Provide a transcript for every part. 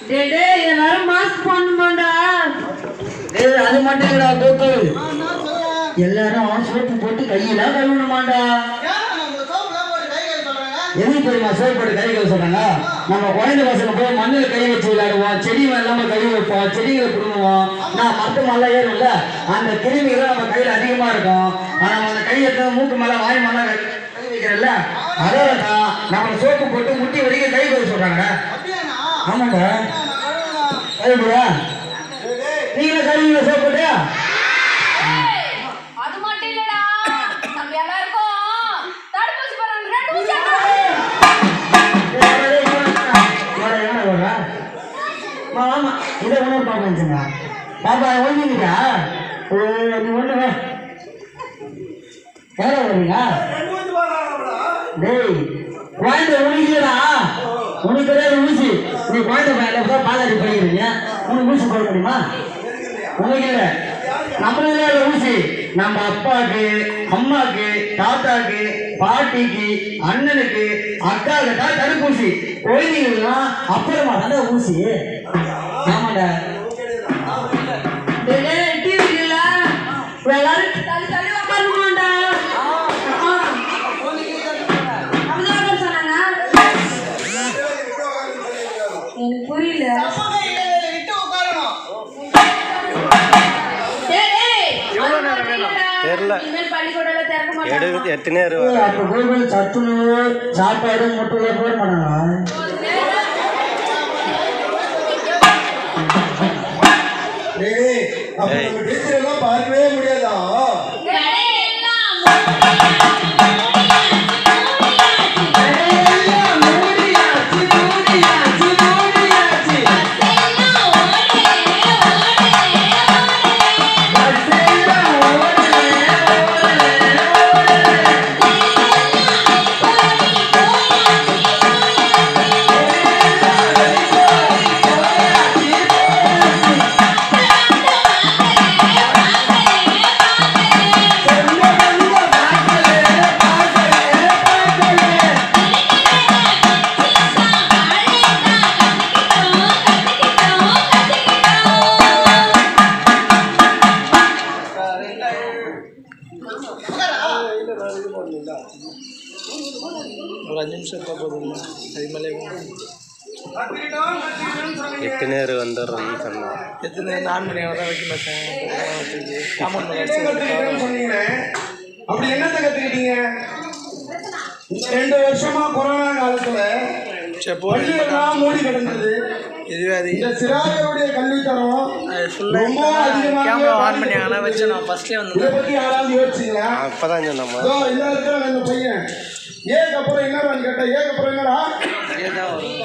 டேய் டேய் எல்லாரும் மாஸ்க் பண்ணணுமாடா டேய் அது மட்டும் இல்லடா கோக்கு ஆ, நான் சொல்றேன். எல்லாரும் சோப்பு போட்டு கையெல்லாம் கழுவணுமாண்டா ஏன் நம்ம சோப்புலாம் போட்டு கை கழுவ சொல்றாங்க? எதுக்கு தெரியுமா சோப்பு போட்டு கை கழுவ சொல்றாங்க நம்ம குழந்தை பசங்க போய் மண்ணில் கை வச்சு விளையாடுவோம் செடி இல்லாம கழுவி வைப்போம் செடிகளை குடும்பம் நான் மத்த மலை ஏறும்ல அந்த கிருமிகள் நம்ம கையில அதிகமா இருக்கும் ஆனா நம்ம அந்த கை எடுத்து மூக்கு மேல வாய் மேல கை வைக்கிறல்ல அதே தான் நம்ம சோப்பு போட்டு முட்டி வரைக்கும் கை கழுவ சொல்றாங்க அப்படியாண்ணா? ஆமாங்க நான் கழுவுறேண்ணா. கழுவுடா டேய், டேய். நீங்களும் கழுவிங்க சோப்பு போட்டு அது மட்டும் இல்லடா நம்ம எல்லாருக்கும் தடுப்பூசி போடுறாங்க ரெண்டு ஊசி போடுறாங்க. இதை ஒன்று பாப்பா பாப்பா ஒழுங்கிட்டா நீ ஒன்று வேற வருவீங்க டேய் குழந்தை உனக்குடா உனக்கு கிடையாது ஊசி நீ குழந்தை பையன் தான் பாலாஜி படிக்கிறீங்க உனக்கு ஊசி போட முடியுமா உனக்கு இல்லை நம்மளுக்கு இல்லை ஊசி நம்ம அப்பாவுக்கு அம்மாக்கு தாத்தாக்கு பாட்டிக்கு அண்ணனுக்கு அக்காவுக்கு தான் தடுப்பூசி குழந்தைங்களாம் அப்புறமா தானே ஊசி ஆமாடா டேய் டேய் டிவி இல்ல எல்லாரும் தள்ளி தள்ளி உட்காருமாடா அப்படிதான் சொன்னாங்க எனக்கு புரியல சமூக இடைவெளி விட்டு உட்காரணும். டேய் டேய் எவ்வளவு நேரம் வேணும்? தெரியல. இனிமேல் பள்ளிக்கூடம்ல திறக்க மாட்டாங்க எடுத்து எத்தனை நேரம் அப்போ கோவில் சத்துணவு சாப்பாடு முட்டை போட மாட்டாங்க டேய், அப்ப நம்ம டீச்சர் எல்லாம் பார்க்கவே முடியாதா ஒரு அஞ்சு நிமிஷம் இருந்தால் போதும் அது மேலே கத்திக்கிட்டோம், கத்திக்கிட்டோம்னு சொன்னீங்க. எத்தனை நேரம் வந்துடுறோம்னு சொன்னோம் எத்தனை நாலு மணி நேரம் தான் வைக்கணும் சார் காமன் கத்துக்கிட்டேன்னு சொன்னீங்களே அப்படி என்னத்தை கத்துக்கிட்டீங்க ரெண்டு வருஷமா கொரோனா காலத்துல சரி போதும் பள்ளியெல்லாம் மூடி கிடந்தது இதுவே அது இந்த சிறார்களுடைய கல்வித்தரம் ரொம்ப அதிகமாக கேமரா ஆன் பண்ணி ஆனால் வச்சு நான் ஃபஸ்ட்டே இதை வந்து பத்தி யாராவது யோசிச்சீங்களா அப்பதான் சொன்னோம்மா இதோ இந்த இருக்கிற இந்த பையன் ஏக்கு அப்புறம் என்னடான்னு கேட்டா ஏக்கு அப்புறம் என்னடா ஏதான் வரும்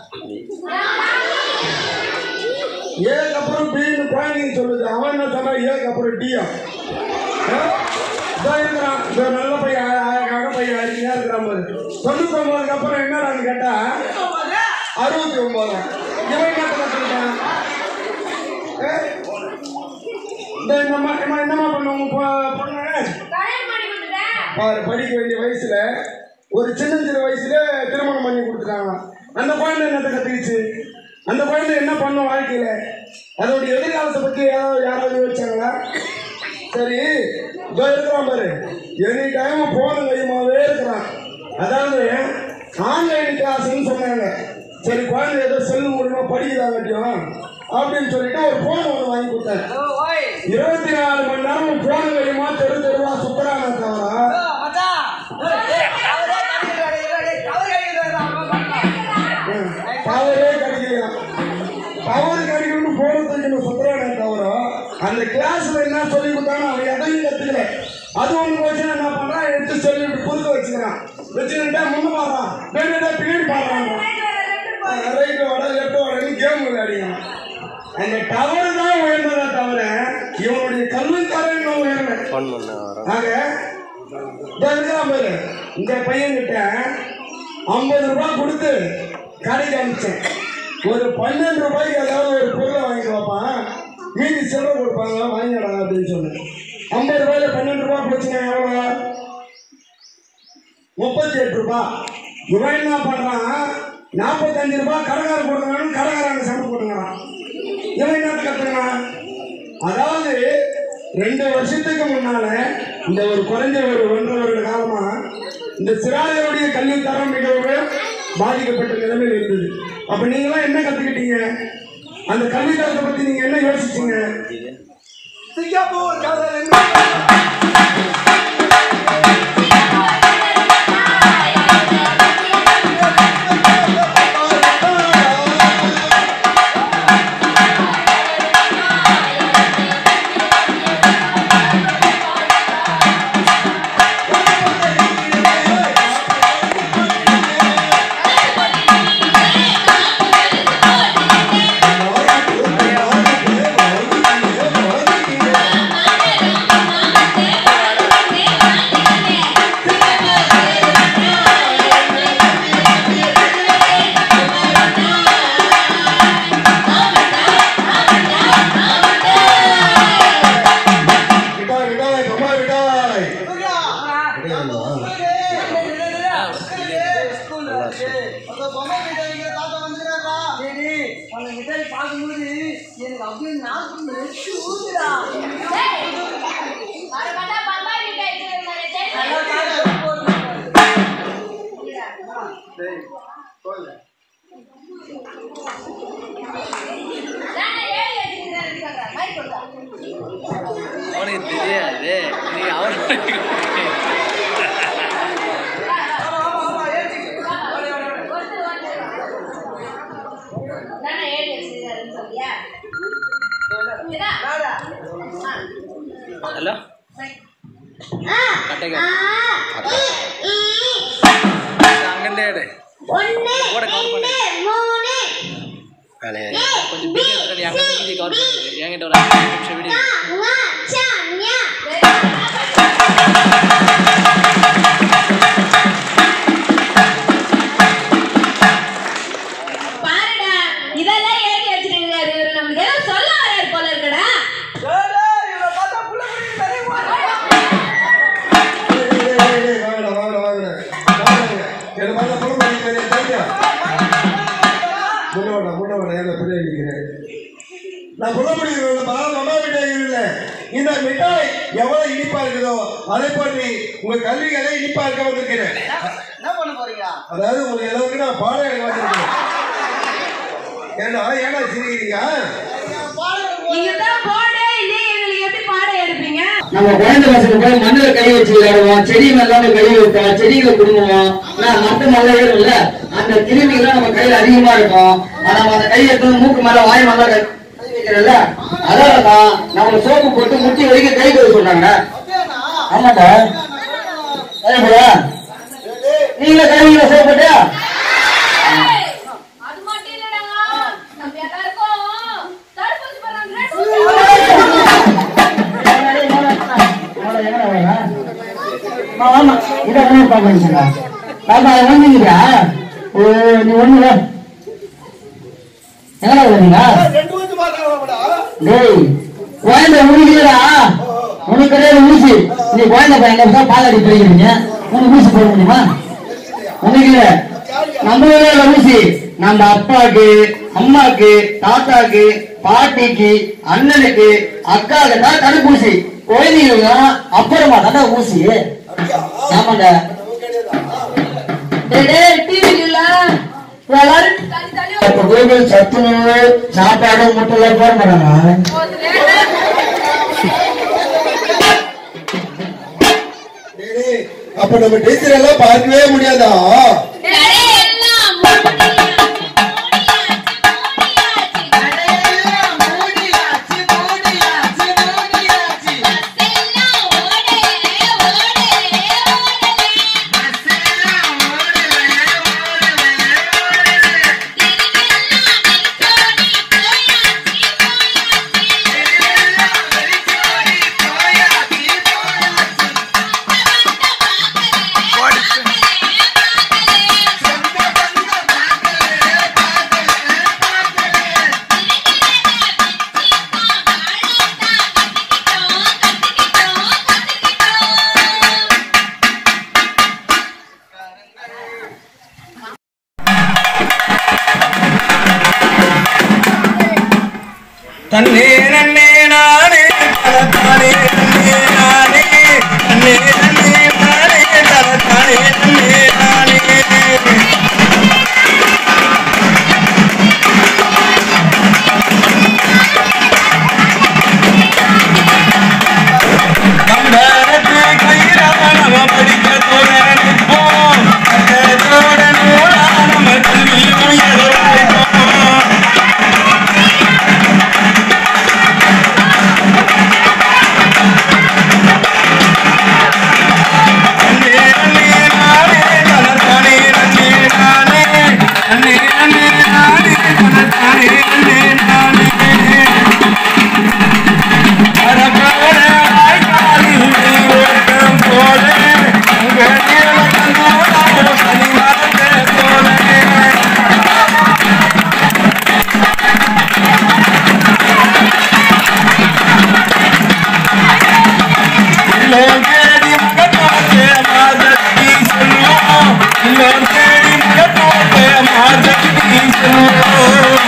ஏக்கு அப்புறம் பின்னு குழந்தைங்க சொல்லுது அவன் என்ன சொல்றான் ஏக்கு அப்புறம் டியா இதான் இருக்கிறான் இந்த நல்ல பையன் அ- அழகான பையன் அருமையா இருக்கிறான் பாரு தொண்ணூத்தி ஒன்பதுக்கு அப்புறம் என்னடான்னு கேட்டா அறுபத்தி ஒன்பது இவன் என்ன கத்துக்கிட்டான் ஏ? இந்த என்னம்மா அம்மா, என்னம்மா பண்ணுவோம் பொண்ணு கல்யாணம் பண்ணி கொடுத்துட்டேன் பாரு படிக்க வேண்டிய வயசுல ஒரு சின்ன சின்ன வயசுல திருமணம் பண்ணி கொடுத்துட்டாங்க அந்த குழந்தை என்னத்தை கத்துக்கிச்சு அந்த குழந்தை என்ன பண்ணும் வாழ்க்கையில அதோடைய எதிர்காலத்தை பத்தி யாராவது யாராவது யோசிச்சாங்களா சரி இதோ இருக்கிறான் பாரு எனி டைம் போன கையுமாவே இருக்கிறான் அதாவது ஆன்லைன் கிளாஸ்ன்னு சொன்னாங்க சரி குழந்தை ஏதோ செல்லு மூலமா படிக்குதாங்கட்டியும் அப்படின்னு சொல்லிட்டு ஒரு போன் ஒன்று வாங்கி கொடுத்தாரு இருபத்தி நாலு மணி நேரம் போன கையுமா தெரு தெருவா சுத்தரான தவிர பவரே கிடைக்கலாம் பவர் கிடைக்கணும்னு போன தூக்கணும் சுத்தரானே தவிர அந்த கிளாஸ்ல என்ன சொல்லி கொடுத்தாலும் அவன் எதையும் கத்துக்கல அது ஒன்று போச்சுன்னா என்ன பண்றான் எடுத்து சொல்லி இப்படி குறுக்க வச்சுக்கிறான் வச்சுக்கிட்டா முன்ன பாடுறான் பின்னாடி பின்னாடி பாடுறான் ரைட்டு வாடா லெஃப்ட் வாடன்னு கேம் விளையாடிக்கிறான் அந்த டவர் தான் உயர்ந்ததா தவிர இவனுடைய கல்வி தரம் உயரல ஃபோன் பண்ண வரோம் ஆக இதோ இருக்கிறான் பாரு இந்த பையன்கிட்ட ஐம்பது ரூபாய் கொடுத்து கடைக்கு அனுப்பிச்சேன் ஒரு பன்னெண்டு ரூபாய்க்கு ஏதாவது ஒரு பொருளை வாங்கிட்டு வைப்பான் மீதி சில்லறை கொடுப்பாங்க வாங்கிடாங்க அப்படின்னு சொன்னேன் ஐம்பது ரூபாயில பன்னெண்டு ரூபாய் போச்சுன்னா எவ்வளோ முப்பத்தி எட்டு ரூபாய் இவன் என்ன பண்றான் நாற்பத்தஞ்சு ரூபாய் கடைக்காரர் கொடுக்கணும்னு கடைக்காரங்க சம்பளம் தெரியுமா அதாவது ரெண்டு வருஷத்துக்கு முன்னால இந்த ஒரு குறைஞ்ச ஒரு ஒன்றரை வருட காலமா இந்த சிறார்களுடைய கல்வி தரம் மிகவும் பாதிக்கப்பட்ட நிலைமையில் இருந்தது அப்ப நீங்களாம் என்ன கத்துக்கிட்டீங்க அந்த கல்வி தரத்தை பத்தி நீங்க என்ன யோசிச்சீங்க சிங்கப்பூர் காதல் என்ன விடாய் விடாய் கம்மா விடாய் ஏய், வர வந்தா பம்பாய் மிட்டாய் எடுத்துட்டு வந்தானே, நான் ஏழு வச்சிருக்கிறேன் சொல்றேன். மைக் கொடுத்தா. அவனுக்கு தெரியாது நீ அவனுக்கு ஒருத்தர் ஒருத்தர். நானே ஏழு வச்சிருக்கிறேன்னு சொல்லியா? இதா? ஆ. ஹலோ கட்டைங்க அங்கே எடு கூட கவர் பண்ணு வேலையா கொஞ்சம் பிஸி எடுத்துட்டு அங்கே மீதி கவர் பண்ணு என்கிட்ட ஒரு அஞ்சு நிமிஷம் வீடியோ பாருடா இதெல்லாம் ஏறி வச்சிருக்காரு இவரு நமக்கு ஏதோ சொல்ல வராரு போல இருக்கடா டேய், டேய், வாங்கடா, வாங்கடா, வாங்கடா. வாங்கடா. என்னை பார்த்தா புலம் பண்ணிக்கிறேன், தைரியா? முன்ன வாடா, முன்ன வாடா, ஏன்டா பின்னாடி நிக்கிறேன்? நான் புலம் பண்ணிக்கிறேன், பாவம் அம்மா மிட்டாய் இல்ல. இந்த மிட்டாய் எவ்வளவு இனிப்பா இருக்குதோ அதை போன்று உங்க கல்விகளை இனிப்பா இருக்க வந்திருக்கிறேன் என்ன பண்ண போறீங்க அதாவது உங்களுக்கு எல்லாருக்கும் நான் பாடம் எடுக்க வந்திருக்கேன் ஏன்னா ஏன்னா சிரிக்கிறீங்க நீங்க தான் போடு இல்லையே எங்களுக்கு எப்படி பாடம் எடுப்பீங்க நம்ம குழந்தை பசங்க போய் மண்ணில் கை வச்சு விளையாடுவோம் செடி மேலாம் கை வைப்போம் செடிகளை குடுங்குவோம் நான் மத்த மல்ல ஏறும்ல அந்த கிருமிகள்லாம் நம்ம கையில அதிகமா இருக்கும் ஆனா நம்ம அந்த கை எடுத்து மூக்கு மேல வாய் மேல கை வைக்கிறோம்ல அதனால தான் நம்மள சோப்பு போட்டு முட்டி வரைக்கும் கை கழுவ சொன்னாங்க ஆமாடா அதே நீங்களே கழுவிங்களா சோப்பு போட்டு ஏய், அது மட்டும் இல்லடா நம்ம எல்லாருக்கும் தடுப்பூசி போடுறாங்க ரெண்டு ஊசி ஆமா இதை ஒண்ணு பாப்பா பாப்பா அதை வாங்கிக்கிறியா ஓ நீ ஒண்ணு வா. எங்கடா வரீங்க ரெண்டு ஊசி மாட்டாங்களா டேய் குழந்தை முடிக்கலடா உனக்கு கிடையாது ஊசி நீ குழந்தை பையன் தான் பாலாடி போயிருக்கீங்க உனக்கு ஊசி போட முடியுமா உனக்கு இல்ல நம்மளே இல்ல ஊசி நம்ம அப்பாக்கு அம்மாக்கு தாத்தாக்கு பாட்டிக்கு அண்ணனுக்கு அக்காவுக்கு தான் தடுப்பூசி குழந்தைங்களுக்கு அப்புறமா தான் ஊசி ஆமாண்டா டேய், டேய் டிவி இல்ல எல்லாரும் தள்ளி தள்ளி இப்ப கோவில் சத்துணவு சாப்பாடு முட்டை போட மாட்டாங்க டேய், அப்ப நம்ம டீச்சர் எல்லாம் பார்க்கவே முடியாதா கடையெல்லாம் மூடியாச்சு, மூடியாச்சு, மூடியாச்சு. பஸ்ஸெல்லாம் ஓடலே, ஓடலே, ஓடலே. தெருவெல்லாம் வெறிச்சோடி போயாச்சு, போயாச்சு. தன்னே நன்னே நானே தனத்தானே நன்னே நானே தன்னே நன்னே நானே தனத்தானே நன்னே நானே கம்பரத்து கயிறாக நம்ம படிக்க தோழனிப்போம் கட்டத்தோட நூலா நம்ம கல்வியும் எழுதிப்போம் அண்ணே அண்ணே நானே தனத்தானே நன்னே நானே அண்ணே அண்ணே நானே தனத்தானே நன்னே நானே அரபோட வாய்க்காலில் ஓட்டம் போல உங்க நீலகண்ணோட பனிமரத்தை போல இல்லோன் தேடி முகத்தோட்டே மாதத்தி சொல்லுவோம் இல்லோன் தேடி முகத்தோட்டே மாதத்தி சொல்லுவோம்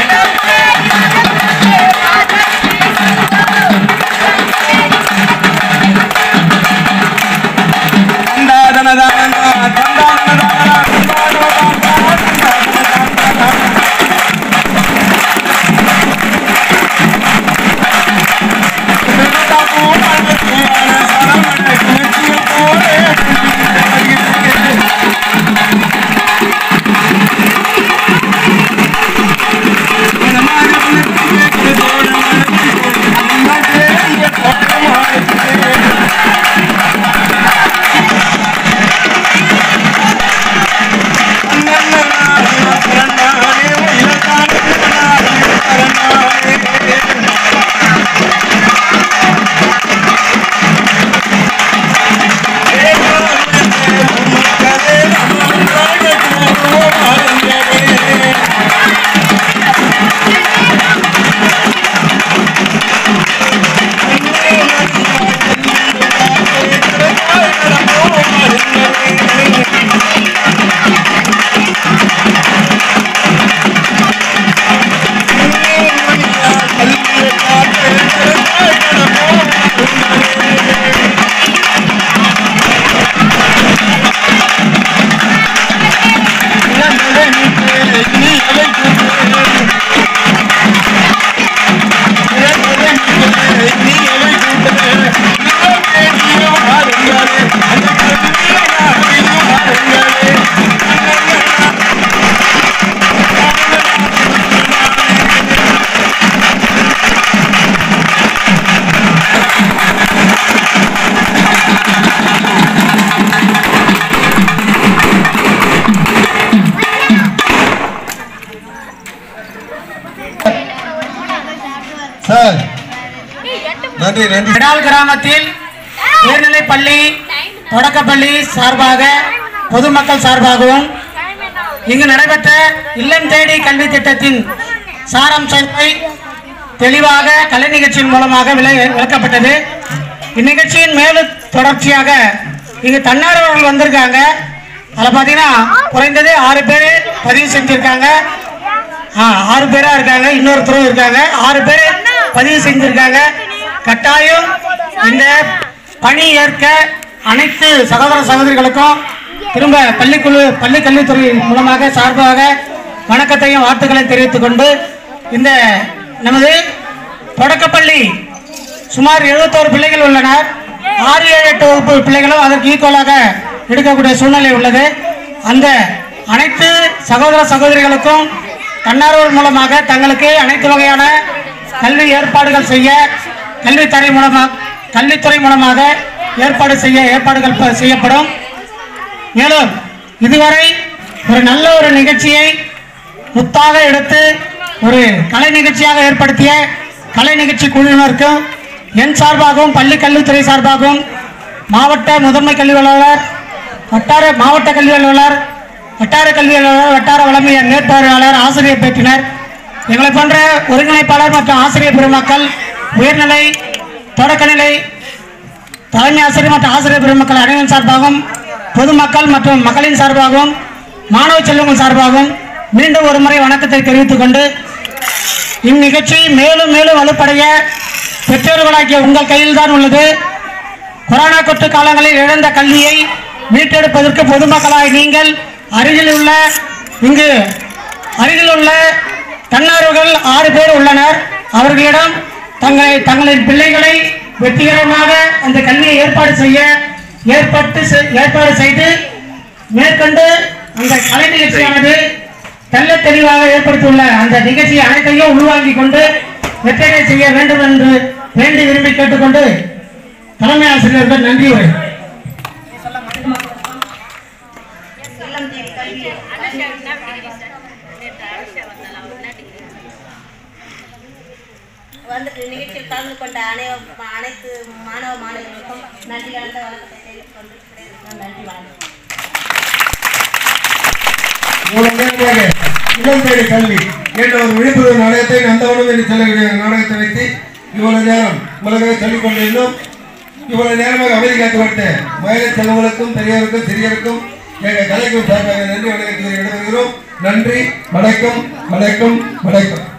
சார் நன்றி நன்றி விடால் கிராமத்தில் உயர்நிலைப் பள்ளி தொடக்கப்பள்ளி சார்பாக பொதுமக்கள் சார்பாகவும் இங்கு நடைபெற்ற இல்லம் தேடி கல்வி திட்டத்தின் சாராம்சத்தை தெளிவாக கலை நிகழ்ச்சியின் மூலமாக விளை விளக்கப்பட்டது இந்நிகழ்ச்சியின் மேலும் தொடர்ச்சியாக இங்கு தன்னார்வலர்கள் வந்திருக்காங்க அதில் பார்த்தீங்கன்னா குறைந்தது ஆறு பேர் பதிவு செஞ்சிருக்காங்க ஆ, ஆறு பேரா இருக்காங்க இன்னொருத்தரும் இருக்காங்க ஆறு பேர் பதிவு செஞ்சிருக்காங்க கட்டாயம் இந்த பணி ஏற்க அனைத்து சகோதர சகோதரிகளுக்கும் திரும்ப பள்ளிக்குழு பள்ளி கல்வித்துறை மூலமாக சார்பாக வணக்கத்தையும் வாழ்த்துக்களையும் தெரிவித்துக் கொண்டு இந்த நமது தொடக்கப்பள்ளி சுமார் எழுபத்தோரு பிள்ளைகள் உள்ளனர் ஆறு ஏழு எட்டு வகுப்பு பிள்ளைகளும் அதற்கு ஈக்குவலாக எடுக்கக்கூடிய சூழ்நிலை உள்ளது அந்த அனைத்து சகோதர சகோதரிகளுக்கும் தன்னார்வல் மூலமாக தங்களுக்கு அனைத்து வகையான கல்வி ஏற்பாடுகள் செய்ய கல்வித்துறை மூலமாக கல்வித்துறை மூலமாக ஏற்பாடு செய்ய ஏற்பாடுகள் ப- செய்யப்படும் மேலும் இதுவரை ஒரு நல்ல ஒரு நிகழ்ச்சியை முத்தாக எடுத்து ஒரு கலை நிகழ்ச்சியாக ஏற்படுத்திய கலை நிகழ்ச்சி குழுவினருக்கும் என் சார்பாகவும் பள்ளி கல்வித்துறை சார்பாகவும் மாவட்ட முதன்மை கல்வி அலுவலர் வட்டார மாவட்ட கல்வி அலுவலர் வட்டார கல்வி அலுவலர் வட்டார வளமைய மேற்பார்வையாளர் ஆசிரியர் பேற்றினர் எங்களை போன்ற ஒருங்கிணைப்பாளர் மற்றும் ஆசிரியர் பெருமக்கள் உயர்நிலை தொடக்கநிலை தலைமை ஆசிரியர் மற்றும் ஆசிரியர் பெருமக்கள் அனைவரின் சார்பாகவும் பொதுமக்கள் மற்றும் மக்களின் சார்பாகவும் மாணவ செல்வங்கள் சார்பாகவும் மீண்டும் ஒரு முறை வணக்கத்தை தெரிவித்துக் கொண்டு இந்நிகழ்ச்சி மேலும் மேலும் வலுப்படைய பெற்றோர்களாகிய உங்கள் கையில் தான் உள்ளது கொரோனா தொற்று காலங்களில் இழந்த கல்வியை மீட்டெடுப்பதற்கு பொதுமக்களாய் நீங்கள் அருகில் உள்ள இங்கு அருகில் உள்ள தன்னார்வர்கள் ஆறு பேர் உள்ளனர் அவர்களிடம் தங்களை தங்களின் பிள்ளைகளை வெற்றிகரமாக அந்த கல்வியை ஏற்பாடு செய்ய ஏற்பட்டு செ- ஏற்பாடு செய்து மேற்கொண்டு அந்த கலை நிகழ்ச்சியானது தெள்ள தெளிவாக ஏற்படுத்தியுள்ள அந்த நிகழ்ச்சி அனைத்தையும் உள்வாங்கிக் கொண்டு வெற்றியை செய்ய வேண்டும் என்று வேண்டி விரும்பி கேட்டுக்கொண்டு தலைமை ஆசிரியர்கள் நன்றி உரை வந்து நிகழ்ச்சியில் கலந்து கொண்ட அனை அனைத்து மாணவ மாணவிகளுக்கும் நன்றி கலந்த வணக்கத்தை தெரிவித்துக் கொண்டு விடைபெறுகிறேன். நன்றி வணக்கம் மூலம் மேற்பாக இளம்பேடு கல்வி என்ற ஒரு விழிப்புணர்வு நாடகத்தை நந்தவனம் என்று சொல்லக்கூடிய நாடகத்தை வைத்து இவ்வளவு நேரம் உலகை சொல்லிக் கொண்டிருந்தோம் இவ்வளவு நேரமாக அமைதி காத்து கொடுத்த வயலை செல்வங்களுக்கும் பெரியவருக்கும் சிறியருக்கும் எங்கள் கலைக்கும் சார்பாக நன்றி வணக்கத்தை விடைபெறுகிறோம் நன்றி வணக்கம் வணக்கம் வணக்கம்